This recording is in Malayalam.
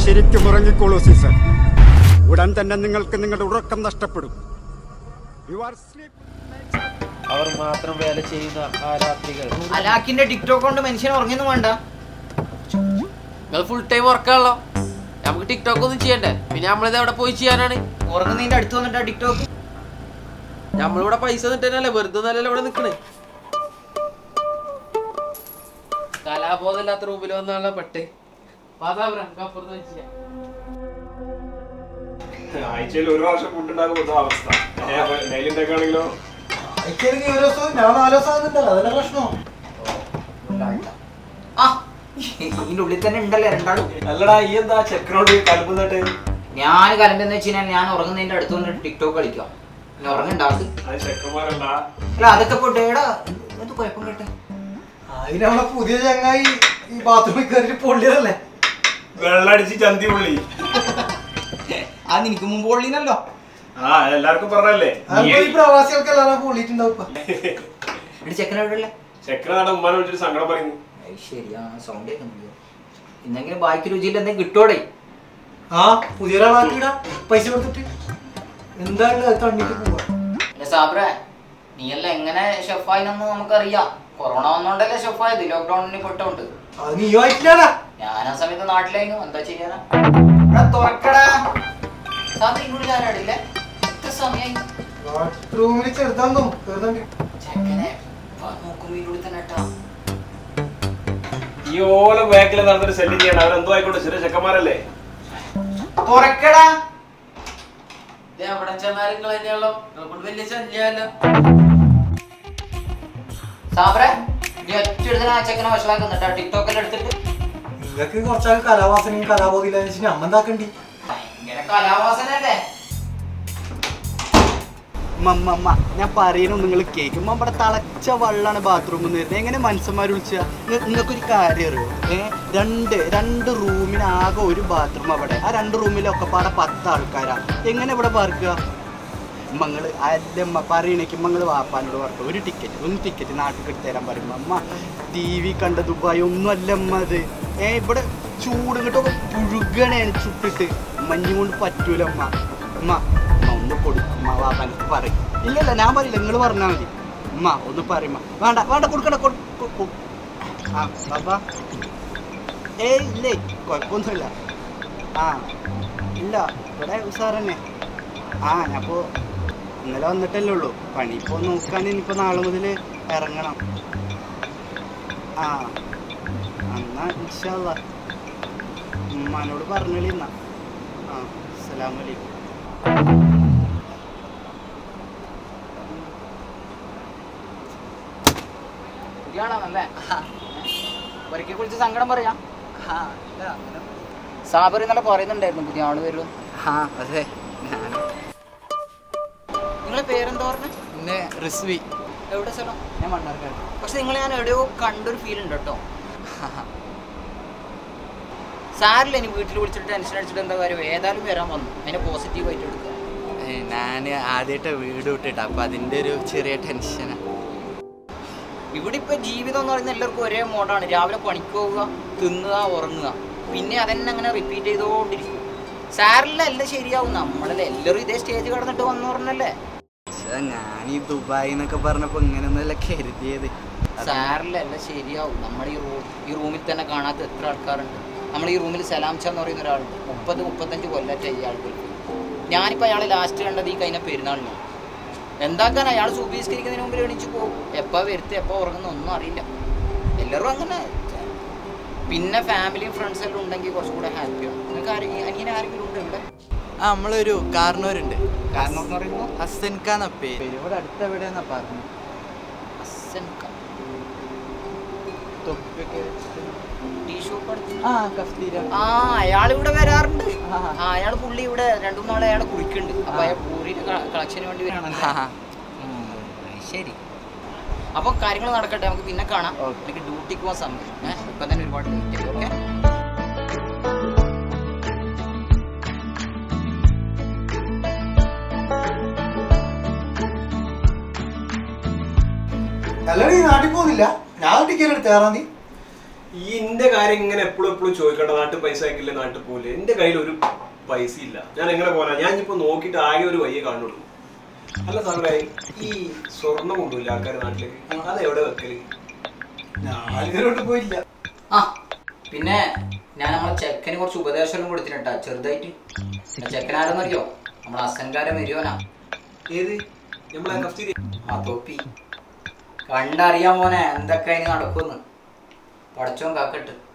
ശരിക്കും ഉറങ്ങിക്കോളൂ സീസൺ ഉടൻ തന്നെ നിങ്ങൾക്ക് നിങ്ങളുടെ ഉറക്കം നഷ്ടപ്പെടും യു ആർ സ്ലീപ്പ് അവർ മാത്രം വേല ചെയ്യുന്ന ആ രാത്രികൾ അലാക്കിന്റെ ടിക്ടോക്ക് കൊണ്ട് മനുഷ്യൻ ഉറങ്ങിയൊന്നും വേണ്ട നിങ്ങൾ ഫുൾ ടൈം വർക്കാണല്ലോ നമുക്ക് ടിക്ടോക്ക് ഒന്നും ചെയ്യണ്ടേ പിന്നെ നമ്മളിത് എവിടെ പോയി ചെയ്യാനാണ് ഉറങ്ങുന്നതിന്റെ അടുത്ത് വന്നിട്ടാ ടിക്ടോക്ക് നമ്മളിവിടെ പൈസ നിട്ടല്ലേ വെറുതെ നല്ലല്ലോ ഇവിടെ നിക്കണേ കലാബോധമില്ലാത്ത റൂമിൽ വന്നാണല്ലോ പെട്ട് അപ്പുറത്ത് വെച്ചില്ല ആഴ്ചയിൽ ഒരു പ്രാവശ്യം ഫുഡ് ഉണ്ടാകുമ്പോൾ അവസ്ഥ ഡെയിലി ആണെങ്കിലോ ആഴ്ചയിൽ നീ ഒരു ദിവസം ഞാൻ നാല് ദിവസം ആകുന്നുണ്ടല്ലോ അതല്ല പ്രശ്നം ആ ഇതിന്റെ ഉള്ളിൽ തന്നെ ഉണ്ടല്ലേ രണ്ടാളും അല്ലടാ ഈ എന്താ ചെക്കനോട് കലമ്പ് തട്ട് ഞാൻ കലമ്പെന്ന് വെച്ച് കഴിഞ്ഞാൽ ഞാൻ ഉറങ്ങുന്നതിന്റെ അടുത്ത് വന്നിട്ട് ടിക്ടോക്ക് കളിക്കാം പിന്നെ ഉറങ്ങണ്ടാൾക്ക് അത് ചെക്കന്മാരല്ല അല്ല അതൊക്കെ പോട്ടെ എടാ എന്ത് കുഴപ്പം കേട്ടെ അതിന് നമ്മളെ പുതിയ ചങ്ങായി ഈ ബാത്റൂമിൽ കയറിയിട്ട് പൊള്ളിയതല്ലേ വെള്ളടിച്ച് ചന്തി പുള്ളി അത് നിനക്ക് മുമ്പ് പൊള്ളിനല്ലോ ആ എല്ലാവർക്കും പറഞ്ഞല്ലേ അതിപ്പോ ഈ പ്രവാസികൾക്ക് എല്ലാവരും പൊള്ളിയിട്ടുണ്ടാവും ഇപ്പൊ. എടി ചെക്കൻ എവിടെയല്ലേ ചെക്കനാണ് ഉമ്മാനെ വിളിച്ചിട്ട് സങ്കടം പറയുന്നു ശരിയാ സൗണ്ട് കേൾക്കുന്നില്ല ഇന്നെങ്കിലും ബാക്കി രുചിയിൽ എന്തെങ്കിലും കിട്ടോടെ ആ പുതിയൊരാളാക്കിടാ പൈസ കൊടുത്തിട്ട് എന്താണ് അത് തണ്ണിട്ട് പോവാ പിന്നെ സാബ്രെ നീയല്ല എങ്ങനെ ഷെഫായിനൊന്ന് നമുക്കറിയാം കൊറോണ വന്നോണ്ടല്ലേ ഷെഫായത് ലോക്ക്ഡൌണിന് പെട്ടോണ്ട് അത് നീ വായിട്ടില്ലാടാ ഞാൻ ആ സമയത്ത് നാട്ടിലായിരുന്നു എന്താ ചെയ്യാനാ എടാ, തുറക്കടാ സാബ്ര ഇങ്ങോട്ട് ഞാനാടില്ലേ എത്ര സമയായി ബാത്റൂമിൽ ചെറുതാന്നോ കേറുന്നുണ്ട് ചെക്കനെ നോക്കുമ്പോ ഇതിനുള്ളിൽ തന്നെ ഇട്ടാ ഈ ഓല ബാക്കിൽ നടന്നൊരു ശല്യം ചെയ്യണം അവരെന്തോ ആയിക്കോട്ടെ ചെറിയ ചെക്കന്മാരല്ലേ തുറക്കടാ എവിടെ ചെന്നാലും നിങ്ങൾ തന്നെയാണല്ലോ നിങ്ങൾ വലിയ ശല്യമല്ല സാബ്രെ നീ ഒറ്റ എടുത്തിട്ട് ആ ചെക്കനെ വഷളാക്കുന്നുട്ടാ ടിക്ടോക്കെല്ലാം എടുത്തിട്ട് നിങ്ങൾക്ക് കുറച്ചാൾ കലാവാസനയും കലാബോധമില്ല വെച്ചിട്ട് അമ്മ എന്താക്കണ്ടി ഭയങ്കര കലാവാസനല്ലേ മമ്മ ഞാൻ പറയുന്നു നിങ്ങൾ കേൾക്കുമ്പോൾ ഇവിടെ തളച്ച വെള്ളമാണ് ബാത്റൂമിൽ നിന്ന് വരുന്നത് എങ്ങനെ മനുഷ്യന്മാർ വിളിച്ചാ നിങ്ങൾക്കൊരു കാര്യം അറിയോ ഏ രണ്ട് രണ്ട് റൂമിന് ആകെ ഒരു ബാത്റൂം അവിടെ ആ രണ്ട് റൂമിലൊക്കെ പാടെ പത്ത് ആൾക്കാരാ എങ്ങനെ ഇവിടെ പാർക്കുക മങ്ങള് അല്ലമ്മ പറയണേക്ക് മങ്ങള് വാപ്പാനോട് പറഞ്ഞു ഒരു ടിക്കറ്റ് ഒന്ന് ടിക്കറ്റ് നാട്ടിൽ എടുത്തരാൻ പറയുമ്പോ അമ്മ ടി വി കണ്ട ദുബായ് ഒന്നും അല്ല അമ്മ അത് ഏ ഇവിടെ ചൂട് കിട്ടൊക്കെ പുഴുകണേണ് ചുട്ടിട്ട് മഞ്ഞ് കൊണ്ട് പറ്റൂല അമ്മ അമ്മ അമ്മ ഒന്ന് കൊടുക്കും അമ്മ വാപ്പാനക്ക് പറയും ഇല്ല ഇല്ല ഞാൻ പറയില്ല നിങ്ങൾ പറഞ്ഞാൽ മതി അമ്മ ഒന്ന് പറയുമ്മ വേണ്ട വേണ്ട കൊടുക്കണ്ട കൊടു കൊ- കൊ- ആ ബാബാ ഏയ് ഇല്ലേ കുഴപ്പമൊന്നുമില്ല ആ ഇല്ല ഇവിടെ ഉസാർ തന്നെ ആ ഞാനിപ്പോ ഇന്നലെ വന്നിട്ടല്ലേ ഉള്ളൂ പണി ഇപ്പൊ നോക്കാൻ ഇനിയിപ്പോ നാളെ മുതൽ ഇറങ്ങണം ആ എന്നാ ഇൻഷാല്ല ഉമ്മാനോട് പറഞ്ഞോളി എന്നാ ആ അസ്സലാമലൈക്കും പുതിയാളാണല്ലേ ഒരിക്കൽ കുറിച്ച് സങ്കടം പറയാം സാബർ ഇന്നലെ പറയുന്നുണ്ടായിരുന്നു പുതിയ ആള് വരും ആ അതെ ഞാൻ നിങ്ങളെ പേരെന്താ പറഞ്ഞ പിന്നെ റിസ്വി എവിടെ സ്ഥലം ഞാൻ മണ്ണാർക്കാട് പക്ഷെ നിങ്ങൾ ഞാൻ എവിടെയോ കണ്ടൊരു ഫീൽ ഉണ്ട് കേട്ടോ സാറില്ല ഇനി വീട്ടിൽ വിളിച്ചിട്ട് ടെൻഷൻ അടിച്ചിട്ട് എന്താ കാര്യം ഏതായാലും വരാൻ വന്നു അതിനെ പോസിറ്റീവായിട്ട് എടുക്കുക ഞാൻ ആദ്യമായിട്ട് വീട് വിട്ടിട്ട് അപ്പൊ അതിന്റെ ഒരു ചെറിയ ടെൻഷനാ ഇവിടെ ഇപ്പൊ ജീവിതം എന്ന് പറയുന്നത് എല്ലാവർക്കും ഒരേ മോഡാണ് രാവിലെ പണിക്ക് പോവുക തിന്നുക ഉറങ്ങുക പിന്നെ അതന്നെ അങ്ങനെ റിപ്പീറ്റ് ചെയ്തുകൊണ്ടിരിക്കും സാറില്ല എല്ലാം ശരിയാവും നമ്മളല്ലേ എല്ലാവരും ഇതേ സ്റ്റേജ് കടന്നിട്ട് വന്നു പറഞ്ഞല്ലേ പക്ഷേ ഞാൻ ഈ ദുബായ് എന്നൊക്കെ പറഞ്ഞപ്പോ ഇങ്ങനെയൊന്നുമല്ല കരുതിയത് സാറില്ല എല്ലാം ശരിയാവും നമ്മുടെ ഈ റൂം ഈ റൂമിൽ തന്നെ കാണാത്ത എത്ര ആൾക്കാരുണ്ട് നമ്മൾ ഈ റൂമിൽ സലാംച എന്ന് പറയുന്ന ഒരാളുണ്ട് മുപ്പത് മുപ്പത്തഞ്ച് കൊല്ലത്തെ ഈ ആൾക്ക് ഞാനിപ്പോൾ അയാൾ ലാസ്റ്റ് കണ്ടത് ഈ കഴിഞ്ഞ പെരുന്നാളിന് എന്താക്കാൻ അയാൾ സുബീസ്കരിക്കുന്നതിന് മുമ്പിൽ എണീച്ച് പോകും എപ്പോൾ വരുത്ത് എപ്പോൾ ഉറങ്ങുന്ന ഒന്നും അറിയില്ല എല്ലാവരും അങ്ങനെ പിന്നെ ഫാമിലിയും ഫ്രണ്ട്സ് എല്ലാം ഉണ്ടെങ്കിൽ കുറച്ചും കൂടെ ഹാപ്പിയാണ് നിങ്ങൾക്ക് ആരെങ്കിലും അനിയൻ ആരെങ്കിലും ഉണ്ട് ഇവിടെ ആ നമ്മളൊരു കാരണവരുണ്ട് കാരണം എന്ന് പറയുമ്പോൾ ഹസൻ ഖാൻ പേര് ഇവിടെ അടുത്ത് എവിടെയാന്നാ പറഞ്ഞു അസൻക തൊപ്പിയൊക്കെ വെച്ചിട്ട് ടീ ഷോപ്പ് അടുത്ത് ആ കഫ്തീര ആ അയാൾ ഇവിടെ വരാറുണ്ട് ആ. ആ അയാൾ പുള്ളി ഇവിടെ രണ്ടു മൂന്ന് നാളെ അയാൾ കുളിക്കുന്നുണ്ട് അപ്പൊ അയാൾ പൂരിന്റെ കളക്ഷന് വേണ്ടി വരാണല്ലേ ശരി അപ്പൊ കാര്യങ്ങൾ നടക്കട്ടെ നമുക്ക് പിന്നെ കാണാം Okay. എനിക്ക് ഡ്യൂട്ടിക്ക് പോകാൻ സമയം ഏഹ് ഇപ്പൊ തന്നെ ഒരുപാട് ലേറ്റ് ആയി ഓക്കെ അല്ലാണ്ട് ഈ നാട്ടിൽ പോകുന്നില്ല ഞാൻ ടിക്കറ്റ് എടുത്ത ആറാം തീയതി ഈ എന്റെ കാര്യം ഇങ്ങനെ എപ്പോഴും എപ്പോഴും ചോദിക്കണ്ട നാട്ടിൽ പൈസ അയക്കില്ല നാട്ടിൽ പോകില്ല എന്റെ കയ്യിൽ ഒരു പൈസ ഇല്ല ഞാൻ എങ്ങനെ പോകാനാ ഞാൻ ഇപ്പൊ നോക്കിയിട്ട് ആകെ ഒരു വയ്യേ കാണുള്ളൂ അല്ല സാറേ ഈ സ്വർണം കൊണ്ടുപോയില്ല ആൾക്കാർ നാട്ടിലേക്ക് അത് എവിടെ വെക്കല് ഞാൻ ഇതുവരോട്ട് പോയില്ല ആ പിന്നെ ഞാൻ നമ്മളെ ചെക്കന് കുറച്ച് ഉപദേശം കൊടുത്തിട്ടാ ചെറുതായിട്ട് ചെക്കനാരെന്നറിയോ നമ്മളെ അസൻകാരൻ വരുവനാ ഏത് നമ്മളെ കഫ്തീരി ആ തൊപ്പി കണ്ടറിയാൻ മോനെ എന്തൊക്കെ അതിന് നടക്കുമെന്ന് പടച്ചോൻ കാക്കട്ട്